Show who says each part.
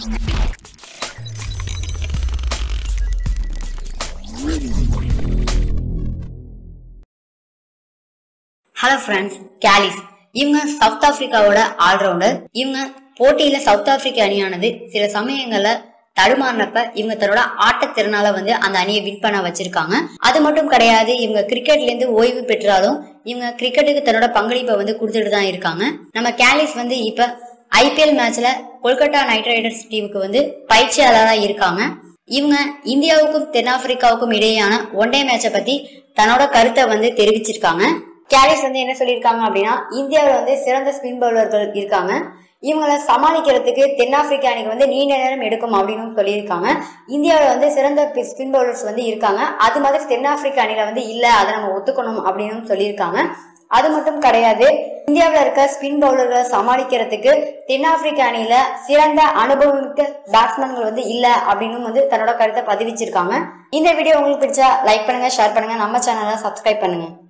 Speaker 1: hello friends Kallis இவங்க south ஆப்பிரிக்காவோட allrounder இவங்க போட்டியில சவுத் ஆப்பிரிக்க அணியானது சில சமயங்கள்ல தடுமாறினப்ப இவங்க தன்னோட ஆட்டத்திறனால வந்து அந்த அணியை வின் பண்ண வச்சிருக்காங்க அது மட்டும் கிடையாது இவங்க கிரிக்கெட்ல இருந்து ஓய்வு பெற்றாலும் இவங்க கிரிக்கெட்டுக்கு தன்னோட பங்களிப்பை வந்து கொடுத்துட்டு தான் இருக்காங்க நம்ம கேலிஸ் வந்து இப்ப ஐபிஎல் மேட்ச்ல கொல்கத்தா நைட் ரைடர்ஸ் டீமுக்கு வந்து பயிற்சியாளராக இருக்காங்க இவங்க இந்தியாவுக்கும் தென்னாப்பிரிக்காவுக்கும் இடையேயான ஒன் டே மேட்சை பத்தி தன்னோட கருத்தை வந்து தெரிவிச்சிருக்காங்க கேரிஸ் வந்து என்ன சொல்லியிருக்காங்க அப்படின்னா இந்தியாவில் வந்து சிறந்த ஸ்பின் பவுலர்கள் இருக்காங்க இவங்களை சமாளிக்கிறதுக்கு தென்னாப்பிரிக்கா அணிக்கு வந்து நீண்ட நேரம் எடுக்கும் அப்படின்னு சொல்லியிருக்காங்க இந்தியாவில் வந்து சிறந்த ஸ்பின் பவுலர்ஸ் வந்து இருக்காங்க அது மாதிரி தென்னாப்பிரிக்கா அணியில வந்து இல்ல அதை நம்ம ஒத்துக்கணும் அப்படின்னு சொல்லியிருக்காங்க அது மட்டும் கிடையாது இந்தியாவில் இருக்க ஸ்பின் பவுலர்களை சமாளிக்கிறதுக்கு தென்னாப்பிரிக்க அணியில சிறந்த அனுபவமிக்க பேட்ஸ்மேன்கள் வந்து இல்ல அப்படின்னு வந்து தன்னோட கருத்தை பதிவிச்சிருக்காங்க இந்த வீடியோ உங்களுக்கு பிடிச்சா லைக் பண்ணுங்க ஷேர் பண்ணுங்க நம்ம சேனலை சப்ஸ்கிரைப் பண்ணுங்க